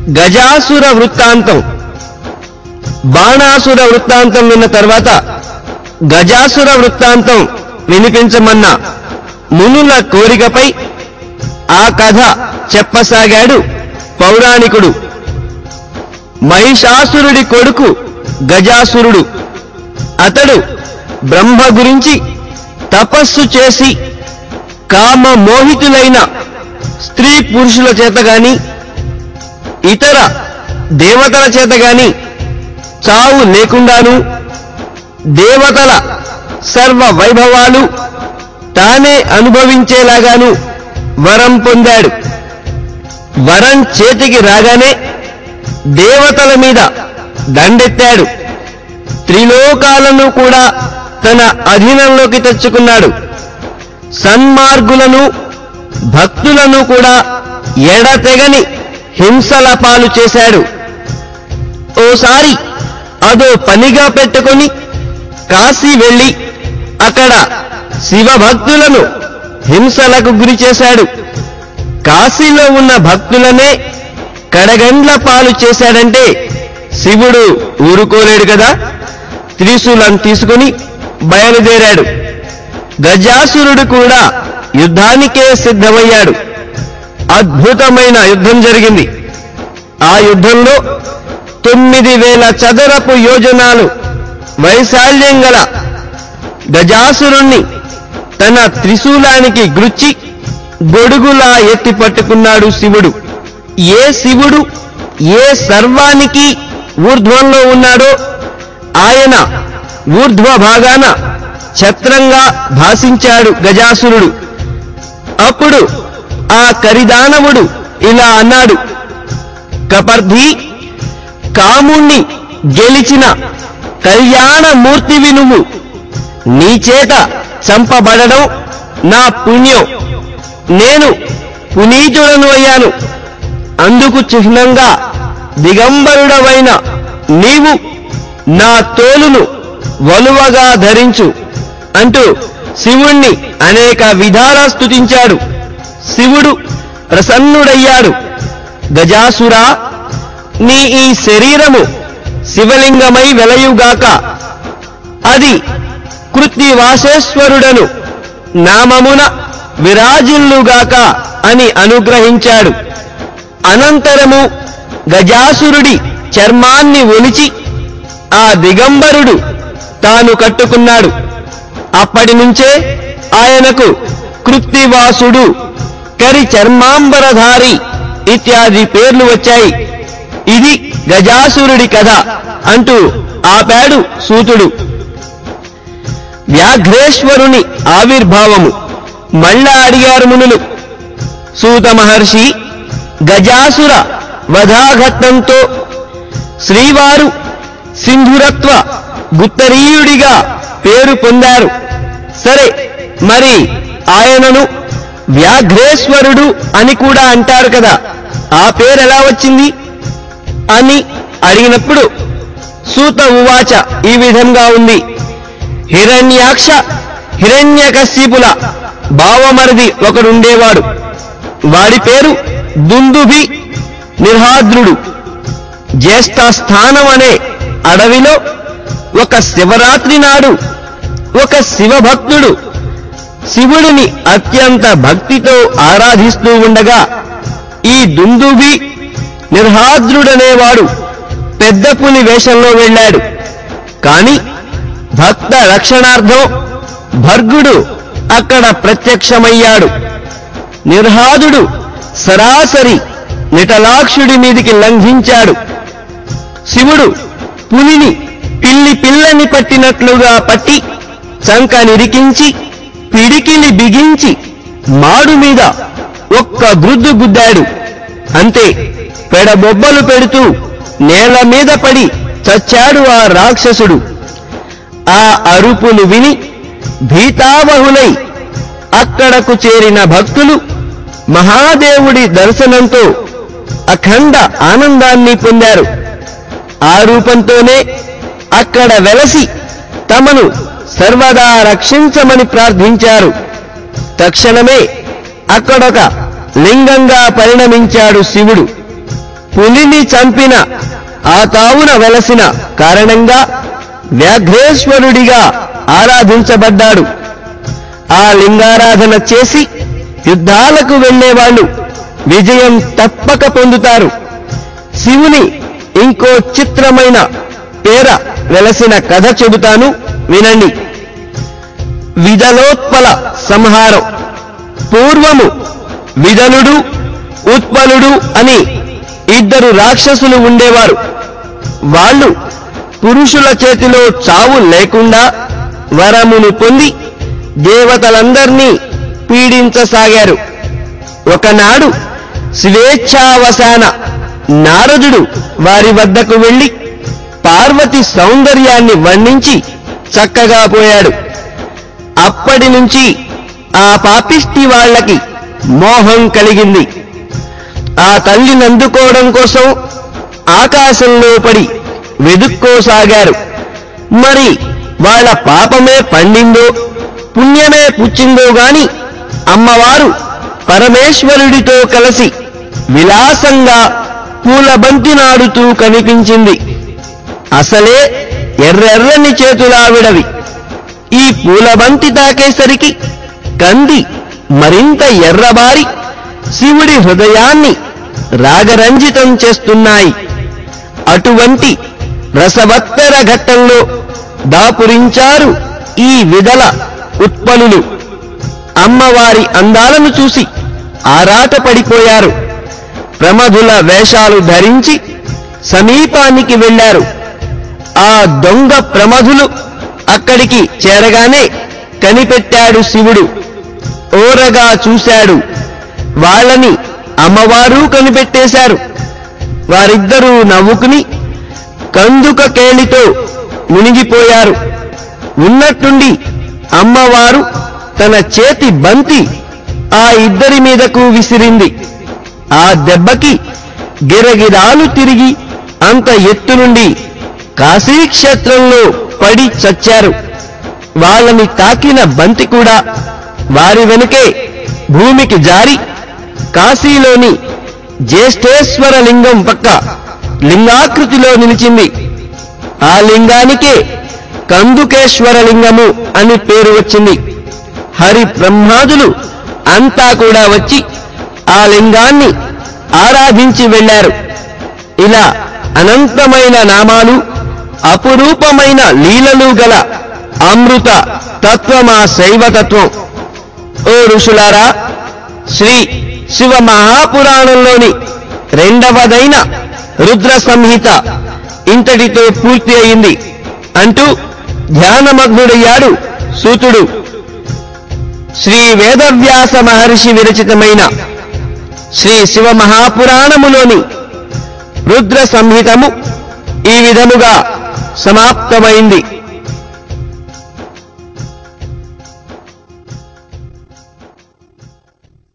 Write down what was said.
గజాసుర వృత్తాంతం బాణాసుర వృత్తాంతం విన్న తర్వాత గజాసుర వృత్తాంతం వినిపించమన్న మునుల కోరికపై ఆ కథ చెప్పసాగాడు పౌరాణికుడు మహిషాసురుడి కొడుకు గజాసురుడు అతడు బ్రహ్మ గురించి తపస్సు చేసి కామ మోహితులైన స్త్రీ పురుషుల చేత గాని ఇతర దేవతల చేత గాని చావు లేకుండాను దేవతల సర్వ వైభవాలు తానే అనుభవించేలాగాను వరం పొందాడు వరం చేతికి రాగానే దేవతల మీద దండెత్తాడు త్రిలోకాలను కూడా తన అధీనంలోకి తెచ్చుకున్నాడు సన్మార్గులను భక్తులను కూడా ఎడతెగని హింసల పాలు చేశాడు ఓసారి అదో పనిగా పెట్టుకొని కాశీ వెళ్లి అక్కడ శివభక్తులను హింసలకు గురి చేశాడు కాశీలో ఉన్న భక్తులనే కడగండ్ల పాలు చేశాడంటే శివుడు ఊరుకోలేడు కదా త్రిశూలం తీసుకుని బయలుదేరాడు గజాసురుడు కూడా యుద్ధానికే సిద్ధమయ్యాడు అద్భుతమైన యుద్ధం జరిగింది ఆ యుద్ధంలో తొమ్మిది వేల చదరపు యోజనాలు వైశాల్యం గల గజాసురుణ్ణి తన త్రిశూలానికి గృచ్చి గొడుగులా ఎత్తి పట్టుకున్నాడు శివుడు ఏ శివుడు ఏ సర్వానికి ఊర్ధ్వంలో ఉన్నాడో ఆయన ఊర్ధ్వ భాగాన ఛత్రంగా భాసించాడు గజాసురుడు అప్పుడు ఆ కరిదానవుడు ఇలా అన్నాడు కపర్ధి కాముణ్ణి గెలిచిన కళ్యాణమూర్తివి నువ్వు నీ చేత చంపబడడం నా పుణ్యం నేను పునీతుడను అయ్యాను అందుకు చిహ్నంగా దిగంబరుడవైన నీవు నా తోలును వలువగా ధరించు అంటూ శివుణ్ణి అనేక విధాల స్తుతించాడు శివుడు ప్రసన్నుడయ్యాడు గజాసురా నీ ఈ శరీరము శివలింగమై వెలయుగాక అది కృత్తివాసేశ్వరుడను నామమున విరాజిల్లుగాక అని అనుగ్రహించాడు అనంతరము గజాసురుడి చర్మాన్ని ఒలిచి ఆ దిగంబరుడు తాను కట్టుకున్నాడు అప్పటి నుంచే ఆయనకు కృత్తివాసుడు కరి చర్మాంబరధారి ఇత్యాది పేర్లు వచ్చాయి ఇది గజాసురుడి కథ అంటూ ఆపాడు సూతుడు వ్యాఘ్రేశ్వరుని ఆవిర్భావము మళ్ళా అడిగారు మునులు సూత మహర్షి గజాసుర వధాఘట్టంతో శ్రీవారు సింధురత్వ గుత్తరీయుడిగా పేరు పొందారు సరే మరి ఆయనను వ్యాఘ్రేశ్వరుడు అని కూడా అంటారు కదా ఆ పేరు ఎలా వచ్చింది అని అడిగినప్పుడు సూత ఉవాచ ఈ విధంగా ఉంది హిరణ్యాక్ష హిరణ్యకశిపుల బావమరిది ఒకడుండేవాడు వాడి పేరు దుందుభి నిర్హాద్రుడు జ్యేష్ఠ స్థానం అనే అడవిలో ఒక శివరాత్రి నాడు ఒక శివభక్తుడు శివుడిని అత్యంత భక్తితో ఆరాధిస్తూ ఉండగా ఈ దుందుభి నిర్హాద్రుడనేవాడు పెద్ద పులి వేషంలో వెళ్ళాడు కాని భక్త రక్షణార్థం భర్గుడు అక్కడ ప్రత్యక్షమయ్యాడు నిర్హాదుడు సరాసరి నిటలాక్షుడి మీదికి లంఘించాడు శివుడు పులిని పిల్లి పిల్లని పట్టినట్లుగా పట్టి చంక నిరికించి పిడికిలి బిగించి మాడు మీద ఒక్క గుద్దు గుద్దాడు అంతే పెడబొబ్బలు పెడుతూ నేల మీద పడి చచ్చాడు ఆ రాక్షసుడు ఆ అరుపులు విని భీతావహులై అక్కడకు చేరిన భక్తులు మహాదేవుడి దర్శనంతో అఖండ ఆనందాన్ని పొందారు ఆ రూపంతోనే అక్కడ వెలసి తమను సర్వదా రక్షించమని ప్రార్థించారు తక్షణమే అక్కడొక లింగంగా పరిణమించాడు శివుడు పులిని చంపిన ఆ తావున వెలసిన కారణంగా వ్యాఘ్రేశ్వరుడిగా ఆరాధించబడ్డాడు ఆ లింగారాధన చేసి యుద్ధాలకు వెళ్లేవాళ్లు విజయం తప్పక పొందుతారు శివుని ఇంకో చిత్రమైన పేర వెలసిన కథ చెబుతాను వినండి విదలోత్పల సంహారం పూర్వము విదలుడు ఉత్పలుడు అని ఇద్దరు రాక్షసులు ఉండేవారు వాళ్ళు పురుషుల చేతిలో చావు లేకుండా వరమును పొంది దేవతలందర్నీ పీడించసాగారు ఒకనాడు స్వేచ్ఛావసాన నారదుడు వారి వద్దకు వెళ్లి పార్వతి సౌందర్యాన్ని వర్ణించి చక్కగా పోయాడు అప్పటి నుంచి ఆ పాపిష్టి వాళ్ళకి మోహం కలిగింది ఆ తల్లిని అందుకోవడం కోసం ఆకాశంలో పడి వెదుక్కోసాగారు మరి వాళ్ళ పాపమే పండిందో పుణ్యమే పుచ్చిందో గాని అమ్మవారు పరమేశ్వరుడితో కలిసి విలాసంగా పూలబంతి నాడుతూ కనిపించింది అసలే ఎర్రెర్రని చేతులావిడవి ఈ పూలబంతి తాకేసరికి కంది మరింత ఎర్రబారి శివుడి హృదయాన్ని రాగరంజితం చేస్తున్నాయి అటువంటి రసవత్తర ఘట్టంలో దాపురించారు ఈ విదల ఉత్పలులు అమ్మవారి అందాలను చూసి ఆరాటపడిపోయారు ప్రమధుల వేషాలు ధరించి సమీపానికి వెళ్లారు ఆ దొంగ ప్రమధులు అక్కడికి చేరగానే కనిపెట్టాడు శివుడు ఓరగా చూశాడు వాళ్ళని అమ్మవారు కనిపెట్టేశారు వారిద్దరూ నవ్వుకుని కందుక కేళితో మునిగిపోయారు ఉన్నట్టుండి అమ్మవారు తన చేతి బంతి ఆ ఇద్దరి మీదకు విసిరింది ఆ దెబ్బకి గిరగిరాలు తిరిగి అంత ఎత్తు నుండి కాశీక్షేత్రంలో పడి చచ్చారు వాళ్ళని తాకిన బంతి కూడా వారి వెనుకే భూమికి జారి కాశీలోని జ్యేష్ఠేశ్వర లింగం పక్క లింగాకృతిలో నిలిచింది ఆ లింగానికే కందుకేశ్వర లింగము అని పేరు వచ్చింది హరి బ్రహ్మాదులు అంతా కూడా వచ్చి ఆ లింగాన్ని ఆరాధించి వెళ్లారు ఇలా అనంతమైన నామాలు అపురూపమైన లీలలు గల అమృత తత్వమా శైవతత్వం ఓ ఋషులారా శ్రీ శివ మహాపురాణంలోని రెండవదైన రుద్ర సంహిత ఇంతటితో పూర్తి అయింది అంటూ ధ్యానమగ్నుడయ్యాడు సూతుడు శ్రీ వేదవ్యాస మహర్షి విరచితమైన శ్రీ శివ మహాపురాణములోని రుద్ర సంహితము ఈ విధముగా సమాప్తమైంది